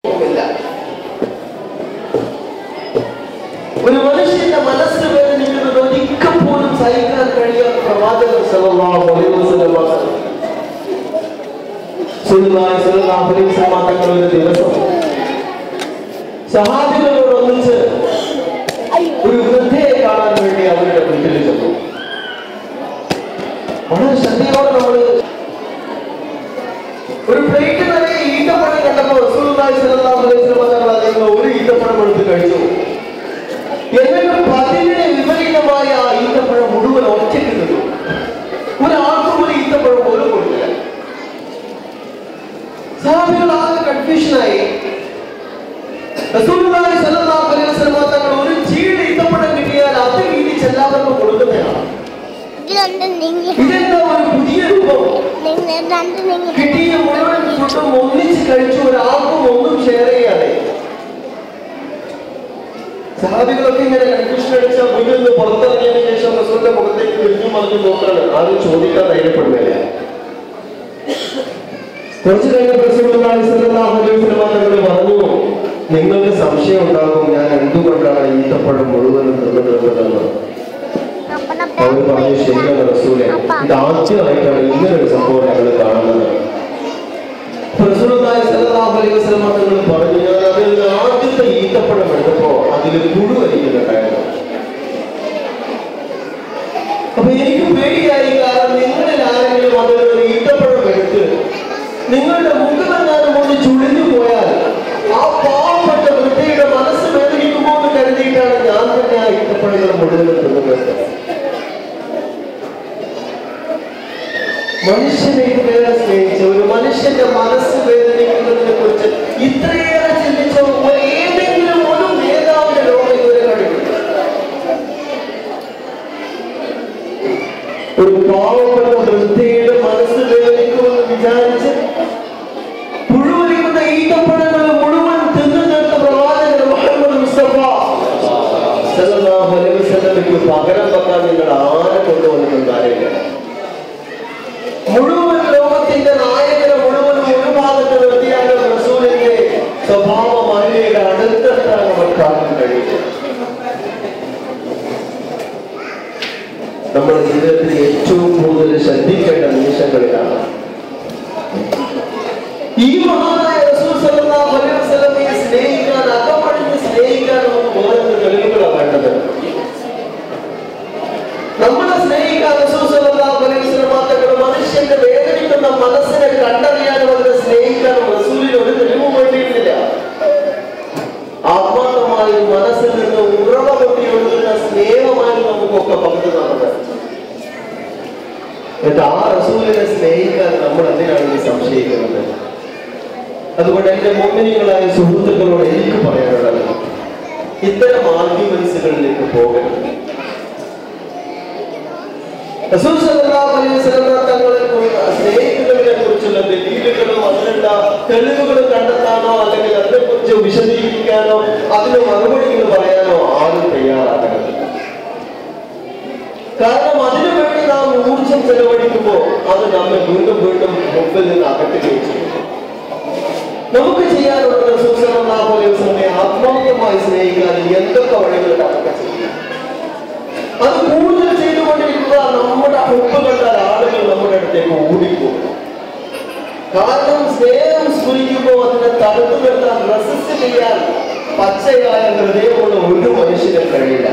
ഇല്ല ഒരു മനുഷ്യന്റെ മനസ്സ് വേദനിക്കുന്നത് ഒരിക്കൽ പോലും സഹിക്കാൻ കഴിയാത്ത പ്രവാചകൻ സല്ലല്ലാഹു അലൈഹി വസല്ലം പറഞ്ഞു. സുല്ലല്ലാഹി സ്വല്ലല്ലാഹു അലൈഹി വസല്ലം തങ്ങൾ ഒരു ദിവസം സഹാബികളോട് ഒന്നിച്ച് ഒരു വൃദ്ധയെ കാണാൻ വേണ്ടി അവരുടെ വീട്ടിൽ ചെന്നു വളരെ ശ്രദ്ധയോടെ നമ്മൾ ഒരു പ്ലേറ്റ് നിറയെ ഈത്തപ്പഴം കണ്ടപ്പോൾ റസൂലുള്ളാഹി സ്വല്ലല്ലാഹു അലൈഹി വസല്ലം തങ്ങൾ അതിൽ നിന്ന് ഒരു ഈത്തപ്പഴം എടുത്ത് കഴിച്ചു എന്നിട്ട് പതിവിന് വിപരീതമായ ആ ഈത്തപ്പഴം മുഴുവൻ ഒറ്റയ്ക്ക് നിന്നു ഒരാൾക്കും ഒരു ഈത്തപ്പഴം പോലും കൊടുത്തില്ല സഹാബികൾ ആകെ കൺഫ്യൂഷനായി റസൂലുള്ളാഹി സ്വല്ലല്ലാഹു അലൈഹി വസല്ലം തങ്ങൾ ഒരു ചീട് ഈത്തപ്പഴം കിട്ടിയാൽ അത് വീതിച്ച് എല്ലാവർക്കും കൊടുക്കുന്നതാണ് ഇത് രണ്ട് നീങ്ങി ഇതെന്താ ഒരു പുതിയ രൂപം നിങ്ങൾ രണ്ട് നീങ്ങി കിട്ടിയ മുഴുവൻ ഫുഡും ഒന്നിച്ച് കഴിച്ചു ഒരാൾക്കും ഒന്നും ഷെയർ ചെയ്യാതെ സഹാബികളൊക്കെ ഇങ്ങനെ കൺഫ്യൂഷൻ അടിച്ച വീട്ടിൽ നിന്ന് പുറത്തിറങ്ങിയതിനു ശേഷം റസൂലിന്റെ മുഖത്തേക്ക് തിരിഞ്ഞു മറിഞ്ഞു നോക്കണം ആരും ചോദിക്കാൻ ധൈര്യപ്പെടുന്നില്ല കുറച്ചു കഴിഞ്ഞപ്പോൾ റസൂലുള്ളാഹി സ്വല്ലല്ലാഹു അലൈഹി വസല്ലം തങ്ങൾ പറഞ്ഞു നിങ്ങൾക്ക് സംശയം ഉണ്ടാകും ഞാൻ എന്തുകൊണ്ടാണ് ഈത്തപ്പഴം മുഴുവനും തിന്നു തീർന്നതെന്ന് അവർ പറഞ്ഞു ശരിയാണ് റസൂലെ ഇത് ആദ്യമായിട്ടാണ് ഇങ്ങനെ ഒരു സംഭവം ഞങ്ങൾ കാണുന്നത് റസൂലുള്ളാഹി സ്വല്ലല്ലാഹു അലൈഹി വസല്ലം തങ്ങൾ പറഞ്ഞു ഞാൻ അതിൽ നിന്ന് ആദ്യത്തെ ഈത്തപ്പഴം എടുത്തപ്പോ അതിൽ പുഴു അരിക്കുന്നുണ്ടായിരുന്നു അപ്പൊ എനിക്ക് പേടിയായി കാരണം നിങ്ങളിൽ ആരെങ്കിലും അതിൽ ഒരു ഈത്തപ്പഴം എടുത്ത് നിങ്ങളുടെ മുഖമെങ്ങാനും ഒന്ന് ചുളിഞ്ഞു പോയാൽ ആ പാവപ്പെട്ട വൃദ്ധയുടെ മനസ്സ് വേദനിക്കുമോ എന്ന് കരുതിയിട്ടാണ് ഞാൻ തന്നെ ആ ഈത്തപ്പഴങ്ങൾ മുഴുവൻ തിന്നുന്നത് മനുഷ്യനെ ഇത്രയേറെ സ്നേഹിച്ച ഒരു മനുഷ്യന്റെ മനസ്സ് വേദനിക്കുന്നതിനെ കുറിച്ച് ഇത്രയേറെ ചിന്തിച്ച ഒരു ഏതെങ്കിലും ഒരു നേതാവിന്റെ ലോകം ഇതുവരെ കണ്ടിട്ടുണ്ട് ഒരു പാവപ്പെട്ട വൃദ്ധയുടെ മനസ്സ് വേദനിക്കുമെന്ന് വിചാരിച്ച് പുഴുവരിക്കുന്ന ഈത്തപ്പഴങ്ങൾ മുഴുവൻ തിന്നു തീർത്ത പ്രവാചകൻ മുഹമ്മദ് മുസ്തഫ സല്ലല്ലാഹു അലൈഹി വസല്ലമയ്ക്ക് പകരം വെക്കാൻ നിങ്ങൾ ആരെ കൊണ്ടുവന്നിട്ടുണ്ടായില്ല മുഴുവൻ ലോകത്തിന്റെ നായകനെ മുഴുവൻ ഒരു ഭാഗത്ത് നിർത്തിയാലും റസൂലിന്റെ സ്വഭാവ മാലിന്യയുടെ അടുത്തെത്താൻ നമുക്കാർക്കും കഴിയില്ല നമ്മുടെ ജീവിതത്തിൽ ഏറ്റവും കൂടുതൽ ശ്രദ്ധിക്കേണ്ട നിമിഷങ്ങളിലാണ് ഈ മഹാനായ റസൂൽ സല്ലല്ലാഹു അലൈഹി വസല്ലമയെ സ്നേഹിക്കാൻ അകമഴിഞ്ഞ് സ്നേഹിക്കാൻ നമുക്ക് വേറെ തെളിവുകളാണ് വേണ്ടത് നമ്മളെ സ്നേഹിക്കാൻ റസൂൽ സല്ലല്ലാഹു അലൈഹി വസല്ലം തങ്ങൾ മനുഷ്യന്റെ വേദനിക്കുന്ന മനസ്സിനെ കണ്ടറിയാനും അതിനെ സ്നേഹിക്കാനും റസൂലിന് ഒരു തെളിവും വേണ്ടിയിട്ടില്ല ആത്മാർത്ഥമായി മനസ്സിൽ നിന്ന് ഉറവ കൊട്ടി ഒഴുകുന്ന സ്നേഹമായി നമുക്കൊക്കെ പങ്കു നടന്നത് എന്നിട്ട് ആ റസൂലിനെ സ്നേഹിക്കാൻ നമ്മൾ എന്തിനാണ് ഈ സംശയിക്കുന്നത് അതുകൊണ്ട് എന്റെ മോമിനികളായ സുഹൃത്തുക്കളോട് എനിക്ക് പറയാനുള്ളത് ഇത്തരം ആർഗ്യുമെന്റ്സുകളിലേക്ക് പോകരുത് റസൂൽ സല്ലല്ലാഹു അലൈഹി വസല്ലം തങ്ങളെ കുറിച്ച് സ്നേഹിക്കുന്നതിനെ കുറിച്ചുള്ള ദലീലുകളും അതിനുള്ള തെളിവുകളും കണ്ടെത്താനോ അല്ലെങ്കിൽ അതിനെക്കുറിച്ച് വിശദീകരിക്കാനോ അതിന് മറുപടികൾ പറയാനോ ആരും തയ്യാറാകരുത് കാരണം അതിനു വേണ്ടി നാം ഊർജം ചെലവഴിക്കുമ്പോൾ അത് നമ്മെ വീണ്ടും വീണ്ടും മുമ്പിൽ നിന്ന് അകറ്റുകയും ചെയ്യും നമുക്ക് ചെയ്യാനുള്ളത് റസൂൽ സല്ലല്ലാഹു അലൈഹി വസല്ലമയെ ആത്മാർത്ഥമായി സ്നേഹിക്കാൻ എന്തൊക്കെ വഴികളുണ്ട് അതൊക്കെ ചെയ്യും അത് കൂടുതൽ ചെയ്തുകൊണ്ടിരിക്കുക നമ്മുടെ ഹുബ് കണ്ടാൽ ആളുകൾ നമ്മുടെ അടുത്തേക്ക് ഓടിപ്പോകും കാരണം സ്നേഹം സ്ഫുരിക്കുമ്പോൾ അതിനെ തടുത്തു നിർത്താൻ റെസിസ്റ്റ് ചെയ്യാൻ പച്ചയായ ഹൃദയമുള്ള ഒരു മനുഷ്യനും കഴിയില്ല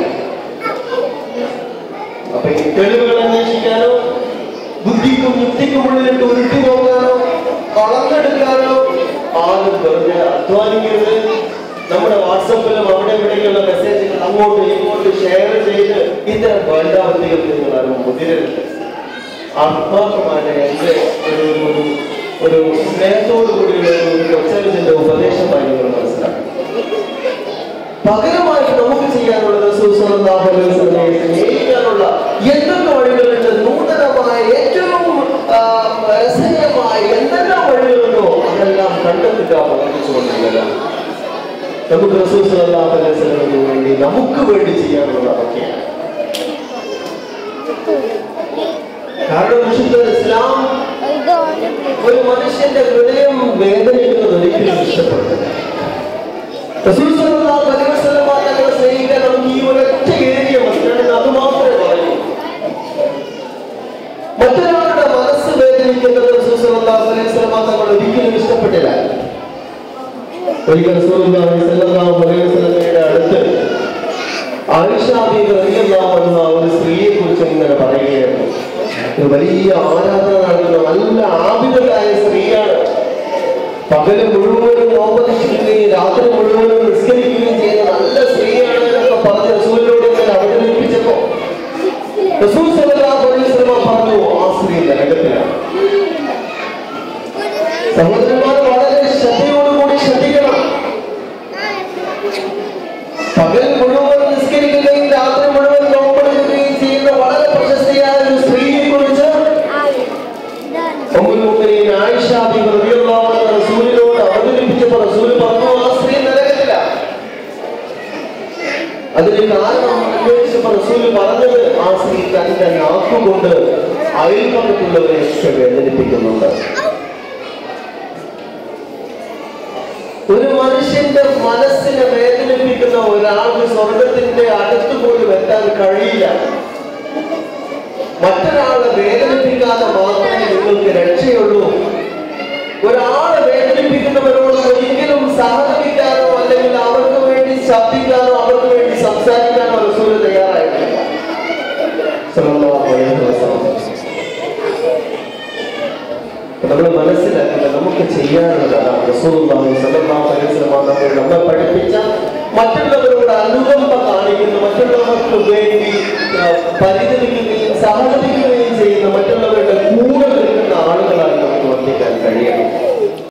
അപ്പൊ ഈ തെളിവുകൾ അന്വേഷിക്കാനോ ബുദ്ധിക്കും യുക്തിക്കും ഉള്ളിലിട്ട് ഉരുട്ടി നോക്കാനോ കളന്നെടുക്കാനോ ആരും വെറുതെ അധ്വാനിക്കരുത് നമ്മുടെ വാട്സപ്പിലും അവിടെ ഇവിടെയുള്ള മെസ്സേജുകൾ അങ്ങോട്ടും ഇങ്ങോട്ടും ഷെയർ ചെയ്ത് ഇത്തരം വേണ്ടാവൃത്തികൾ നിങ്ങൾ ആരും മുതിരരുത് ആത്മാർത്ഥമായ എന്റെ ഒരു ഒരു ഒരു സ്നേഹത്തോടു കൂടിയുള്ള ഒരു കൊച്ചലിന്റെ ഉപദേശമായി നിങ്ങൾ മനസ്സിലാക്കണം പകരമായിട്ട് നമുക്ക് ചെയ്യാനുള്ളത് റസൂലുള്ളാഹി അലൈഹി വസല്ലമയെ സ്നേഹിക്കാനുള്ള എന്തൊക്കെ വഴികളുണ്ട് നൂതനമായ ഏറ്റവും ആ, രസകരമായ എന്തെല്ലാം വഴികളുണ്ടോ അതെല്ലാം കണ്ടെത്തുക പഠിപ്പിച്ചുകൊണ്ടിരിക്കുക നമുക്ക് റസൂൽ സല്ലല്ലാഹു അലൈഹി വസല്ലമയ്ക്ക് വേണ്ടി നമുക്ക് വേണ്ടി ചെയ്യാനുള്ളത് അതൊക്കെയാണ് കാരണം വിശുദ്ധ ഇസ്ലാം ഇത് ഓന്റെ ഒരു മനുഷ്യന്റെ ഹൃദയം വേദനിക്കുന്നത് ഒരിക്കലും ഇഷ്ടപ്പെടുന്നില്ല റസൂൽ സല്ലല്ലാഹു അലൈഹി വസല്ലം തങ്ങളെ സ്നേഹിക്കാൻ നമുക്ക് ഈ ഒരൊറ്റ ഏരിയ മതി അത് മാത്രമേ പറയൂ മറ്റൊരാളുടെ മനസ്സ് വേദനിക്കുന്നത് റസൂൽ സല്ലല്ലാഹു അലൈഹി വസല്ലം തങ്ങൾ ഒരിക്കലും ഇഷ്ടപ്പെട്ടില്ല ഒരിക്കൽ റസൂലുള്ളാഹി സ്വല്ലല്ലാഹു അലൈഹി വസല്ലമയുടെ അടുത്ത് ആയിഷ ബീവി റളിയല്ലാഹു അൻഹ ഒരു സ്ത്രീയെ കുറിച്ച് ഇങ്ങനെ പറയുകയായിരുന്നു ഒരു വലിയ ആരാധന നടത്തുന്ന നല്ല ആബിദയായ സ്ത്രീയാണ് പകല് മുഴുവനും നോമ്പതിക്കുകയും രാത്രി മുഴുവനും നിസ്കരിക്കുകയും ചെയ്യുന്ന നല്ല സ്ത്രീയാണ് എന്നൊക്കെ പറഞ്ഞ് റസൂലിനോട് ഇങ്ങനെ അവതരിപ്പിച്ചപ്പോ റസൂൽ സല്ലല്ലാഹു അലൈഹി വസല്ലം പറഞ്ഞു ആ സ്ത്രീ നരകത്തിലാണ് സഹോദരന്മാർ വളരെ ശ്രദ്ധയോടുകൂടി ശ്രദ്ധിക്കണം പകൽ മുഴുവൻ നിസ്കരിക്കുകയും രാത്രി മുഴുവൻ നോമ്പെടുക്കുകയും ചെയ്യുന്ന വളരെ പ്രശസ്തിയായ ഒരു സ്ത്രീയെ കുറിച്ച് ആയിഷ ബിബി റളിയല്ലാഹു അൻഹ റസൂലിനോട് അവതരിപ്പിച്ചപ്പോൾ റസൂൽ പറഞ്ഞു ആ സ്ത്രീ നരകത്തില അതിന് കാരണം അന്വേഷിച്ചപ്പോൾ റസൂൽ പറഞ്ഞത് ആ സ്ത്രീ തന്റെ നാക്കുകൊണ്ട് അയൽപക്കത്തുള്ളവരെയൊക്കെ വേദനിപ്പിക്കുന്നുണ്ട് ഒരു മനുഷ്യന്റെ മനസ്സിനെ വേദനിപ്പിക്കുന്ന ഒരാൾക്ക് സ്വർഗത്തിന്റെ അടുത്ത് പോലും എത്താൻ കഴിയില്ല മറ്റൊരാളെ വേദനിപ്പിക്കാതെ മാത്രമേ നിങ്ങൾക്ക് രക്ഷയുള്ളൂ ഒരാളെ വേദനിപ്പിക്കുന്നവരോട് ഒരിക്കലും സഹകരിക്കാനോ അല്ലെങ്കിൽ അവർക്ക് വേണ്ടി ശബ്ദിക്കാനോ അവർക്ക് വേണ്ടി സംസാരിക്കാനോ റസൂല് തയ്യാറായിട്ടില്ല സല്ലല്ലാഹു അലൈഹി വസല്ലം. നമ്മൾ മനസ്സിലാക്കില്ല നമുക്ക് ചെയ്യാനുള്ളത് അതാണ് റസൂലുള്ളാഹി സ്വല്ലല്ലാഹു അലൈഹി വസല്ലം നമ്മൾ നമ്മെ പഠിപ്പിച്ച മറ്റുള്ളവരോട് അനുകമ്പ കാണിക്കുന്ന മറ്റുള്ളവർക്ക് വേണ്ടി ആ, പരിചരിക്കുകയും സഹകരിക്കുകയും ചെയ്യുന്ന മറ്റുള്ളവരുടെ കൂടെ നിൽക്കുന്ന ആളുകളായി നമുക്ക് വർദ്ധിക്കാൻ കഴിയണം